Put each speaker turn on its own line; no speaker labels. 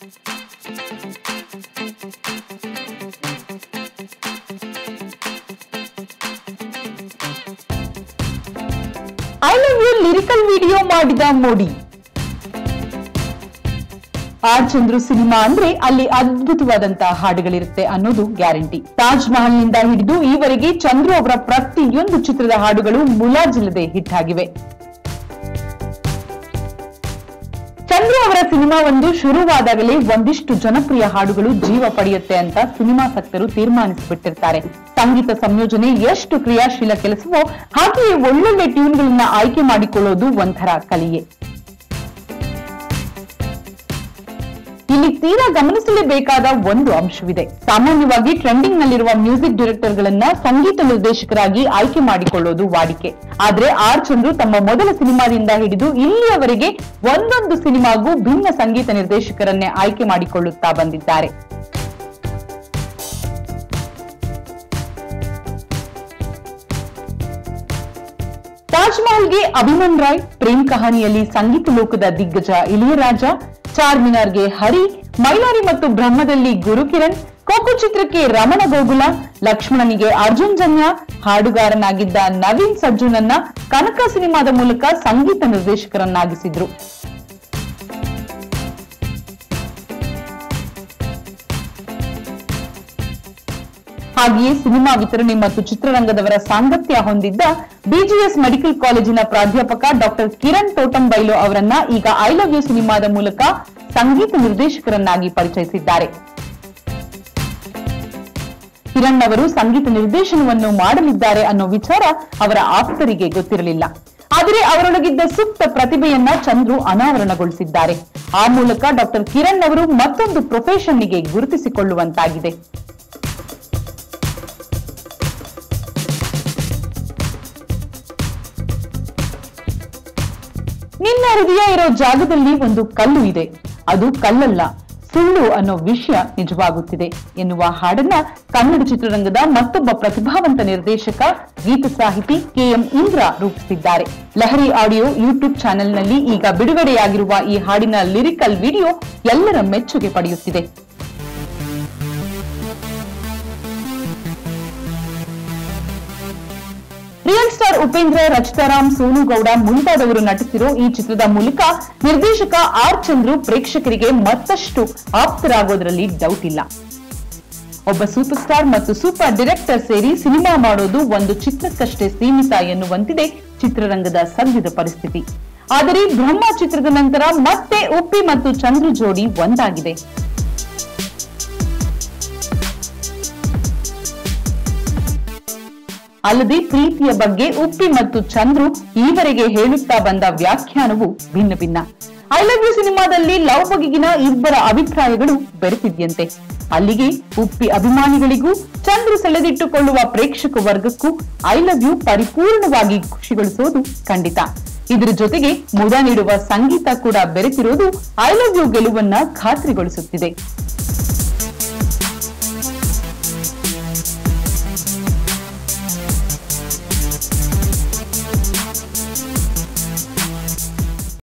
I love you lyrical video ಮಾಡಿದ ಮೋಡಿ R Chandru cinema ಅಂದ್ರೆ ಅಲ್ಲಿ ಅದ್ಭುತವಾದಂತಹ ಹಾಡುಗಳಿರುತ್ತೆ ಅನ್ನೋದು ಗ್ಯಾರಂಟಿ ತಾಜ್ ಮಹಲ್ ನಿಂದ ಹಿಡಿದು ಈವರೆಗೆ ಚಂದ್ರು ಅವರ ಪ್ರತಿಯೊಂದು ಚಿತ್ರದ ಹಾಡುಗಳು ಮುಲಾಜಿಲ್ಲದೆ ಹಿಟ್ ಆಗಿವೆ ಚಂದ್ರು ಅವರ ಸಿನಿಮಾ ಒಂದು ಶುರುವಾದಾಗಲೇ ಒಂದಿಷ್ಟು ಜನಪ್ರಿಯ ಹಾಡುಗಳು ಜೀವ ಪಡೆಯುತ್ತೆ ಅಂತ ಸಿನಿಮಾಸಕ್ತರು ತೀರ್ಮಾನಿಸಿಬಿಟ್ಟಿರ್ತಾರೆ ಸಂಗೀತ ಸಂಯೋಜನೆ ಎಷ್ಟು ಕ್ರಿಯಾಶೀಲ ಕೆಲಸವೋ ಹಾಗೆಯೇ ಒಳ್ಳೊಳ್ಳೆ ಟ್ಯೂನ್ಗಳನ್ನ ಆಯ್ಕೆ ಮಾಡಿಕೊಳ್ಳೋದು ಒಂಥರ ಕಲಿಯೆ ಇಲ್ಲಿ ತೀರಾ ಗಮನಿಸಲೇಬೇಕಾದ ಒಂದು ಅಂಶವಿದೆ ಸಾಮಾನ್ಯವಾಗಿ ಟ್ರೆಂಡಿಂಗ್ ನಲ್ಲಿರುವ ಮ್ಯೂಸಿಕ್ ಡೈರೆಕ್ಟರ್ ಗಳನ್ನ ಸಂಗೀತ ನಿರ್ದೇಶಕರಾಗಿ ಆಯ್ಕೆ ಮಾಡಿಕೊಳ್ಳೋದು ವಾಡಿಕೆ ಆದ್ರೆ ಆರ್ ಚಂದ್ರು ತಮ್ಮ ಮೊದಲ ಸಿನಿಮಾದಿಂದ ಹಿಡಿದು ಇಲ್ಲಿಯವರೆಗೆ ಒಂದೊಂದು ಸಿನಿಮಾಗೂ ಭಿನ್ನ ಸಂಗೀತ ನಿರ್ದೇಶಕರನ್ನೇ ಆಯ್ಕೆ ಮಾಡಿಕೊಳ್ಳುತ್ತಾ ಬಂದಿದ್ದಾರೆ ತಾಜ್ ಮಹಲ್ಗೆ ಅಭಿಮನ್ ರಾಯ್ ಪ್ರೇಮ್ ಕಹಾನಿಯಲ್ಲಿ ಸಂಗೀತ ಲೋಕದ ದಿಗ್ಗಜ ಇಳಿಯರಾಜ ಚಾರ್ಮಿನಾರ್ಗೆ ಹರಿ ಮೈಲಾರಿ ಮತ್ತು ಬ್ರಹ್ಮದಲ್ಲಿ ಗುರುಕಿರಣ್ ಕೋಕು ಚಿತ್ರಕ್ಕೆ ರಮಣ ಗೋಗುಲ ಲಕ್ಷ್ಮಣನಿಗೆ ಅರ್ಜುನ್ ಜನ್ಯ ಹಾಡುಗಾರನಾಗಿದ್ದ ನವೀನ್ ಸಜ್ಜುನನ್ನ ಕನಕ ಸಿನಿಮಾದ ಮೂಲಕ ಸಂಗೀತ ನಿರ್ದೇಶಕರನ್ನಾಗಿಸಿದ್ರು ಹಾಗೆಯೇ ಸಿನಿಮಾ ವಿತರಣೆ ಮತ್ತು ಚಿತ್ರರಂಗದವರ ಸಾಂಗತ್ಯ ಹೊಂದಿದ್ದ ಬಿಜಿಎಸ್ ಮೆಡಿಕಲ್ ಕಾಲೇಜಿನ ಪ್ರಾಧ್ಯಾಪಕ ಡಾಕ್ಟರ್ ಕಿರಣ್ ತೋಟಂಬೈಲು ಅವರನ್ನ ಈಗ ಐ ಲವ್ ಯು ಸಿನಿಮಾದ ಮೂಲಕ ಸಂಗೀತ ನಿರ್ದೇಶಕರನ್ನಾಗಿ ಪರಿಚಯಿಸಿದ್ದಾರೆ ಕಿರಣ್ ಅವರು ಸಂಗೀತ ನಿರ್ದೇಶನವನ್ನು ಮಾಡಲಿದ್ದಾರೆ ಅನ್ನೋ ವಿಚಾರ ಅವರ ಆಪ್ತರಿಗೆ ಗೊತ್ತಿರಲಿಲ್ಲ ಆದರೆ ಅವರೊಳಗಿದ್ದ ಸೂಕ್ತ ಪ್ರತಿಭೆಯನ್ನ ಚಂದ್ರು ಅನಾವರಣಗೊಳಿಸಿದ್ದಾರೆ ಆ ಮೂಲಕ ಡಾಕ್ಟರ್ ಕಿರಣ್ ಅವರು ಮತ್ತೊಂದು ಪ್ರೊಫೆಷನ್ನಿಗೆ ಗುರುತಿಸಿಕೊಳ್ಳುವಂತಾಗಿದೆ ನಿನ್ನ ಹೃದಯ ಇರೋ ಜಾಗದಲ್ಲಿ ಒಂದು ಕಲ್ಲು ಇದೆ ಅದು ಕಲ್ಲಲ್ಲ ಸುಳ್ಳು ಅನ್ನೋ ವಿಷಯ ನಿಜವಾಗುತ್ತಿದೆ ಎನ್ನುವ ಹಾಡನ್ನ ಕನ್ನಡ ಚಿತ್ರರಂಗದ ಮತ್ತೊಬ್ಬ ಪ್ರತಿಭಾವಂತ ನಿರ್ದೇಶಕ ಗೀತ ಸಾಹಿತಿ ಕೆಎಂ ಇಂದ್ರ ರೂಪಿಸಿದ್ದಾರೆ ಲಹರಿ ಆಡಿಯೋ ಯೂಟ್ಯೂಬ್ ಚಾನೆಲ್ನಲ್ಲಿ ಈಗ ಬಿಡುಗಡೆಯಾಗಿರುವ ಈ ಹಾಡಿನ ಲಿರಿಕಲ್ ವಿಡಿಯೋ ಎಲ್ಲರ ಮೆಚ್ಚುಗೆ ಪಡೆಯುತ್ತಿದೆ ರಿಯಲ್ ಸ್ಟಾರ್ ಉಪೇಂದ್ರ ರಚಿತಾರಾಮ್ ಸೋನು ಗೌಡ ಮುಂತಾದವರು ನಟಿಸಿರೋ ಈ ಚಿತ್ರದ ಮೂಲಕ ನಿರ್ದೇಶಕ ಆರ್ ಚಂದ್ರು ಪ್ರೇಕ್ಷಕರಿಗೆ ಮತ್ತಷ್ಟು ಆಪ್ತರಾಗೋದ್ರಲ್ಲಿ ಡೌಟ್ ಇಲ್ಲ ಒಬ್ಬ ಸೂಪರ್ ಸ್ಟಾರ್ ಮತ್ತು ಸೂಪರ್ ಡೈರೆಕ್ಟರ್ ಸೇರಿ ಸಿನಿಮಾ ಮಾಡೋದು ಒಂದು ಚಿತ್ರಕ್ಕಷ್ಟೇ ಸೀಮಿತ ಎನ್ನುವಂತಿದೆ ಚಿತ್ರರಂಗದ ಸದ್ಯದ ಪರಿಸ್ಥಿತಿ ಆದರೆ ಬ್ರಹ್ಮ ಚಿತ್ರದ ನಂತರ ಮತ್ತೆ ಉಪ್ಪಿ ಮತ್ತು ಚಂದ್ರು ಜೋಡಿ ಒಂದಾಗಿದೆ ಅಲ್ಲದೆ ಪ್ರೀತಿಯ ಬಗ್ಗೆ ಉಪ್ಪಿ ಮತ್ತು ಚಂದ್ರು ಈವರೆಗೆ ಹೇಳುತ್ತಾ ಬಂದ ವ್ಯಾಖ್ಯಾನವು ಭಿನ್ನ ಭಿನ್ನ ಐ ಲವ್ ಯು ಸಿನಿಮಾದಲ್ಲಿ ಲವ್ ಬಗೆಗಿನ ಇಬ್ಬರ ಅಭಿಪ್ರಾಯಗಳು ಬೆರೆತಿದ್ಯಂತೆ ಅಲ್ಲಿಗೆ ಉಪ್ಪಿ ಅಭಿಮಾನಿಗಳಿಗೂ ಚಂದ್ರು ಸೆಳೆದಿಟ್ಟುಕೊಳ್ಳುವ ಪ್ರೇಕ್ಷಕ ವರ್ಗಕ್ಕೂ ಐ ಲವ್ ಯು ಪರಿಪೂರ್ಣವಾಗಿ ಖುಷಿಗೊಳಿಸೋದು ಖಂಡಿತ ಇದರ ಜೊತೆಗೆ ಮುದ ನೀಡುವ ಸಂಗೀತ ಕೂಡ ಬೆರೆತಿರೋದು ಐ ಲವ್ ಯು ಗೆಲುವನ್ನ ಖಾತ್ರಿಗೊಳಿಸುತ್ತಿದೆ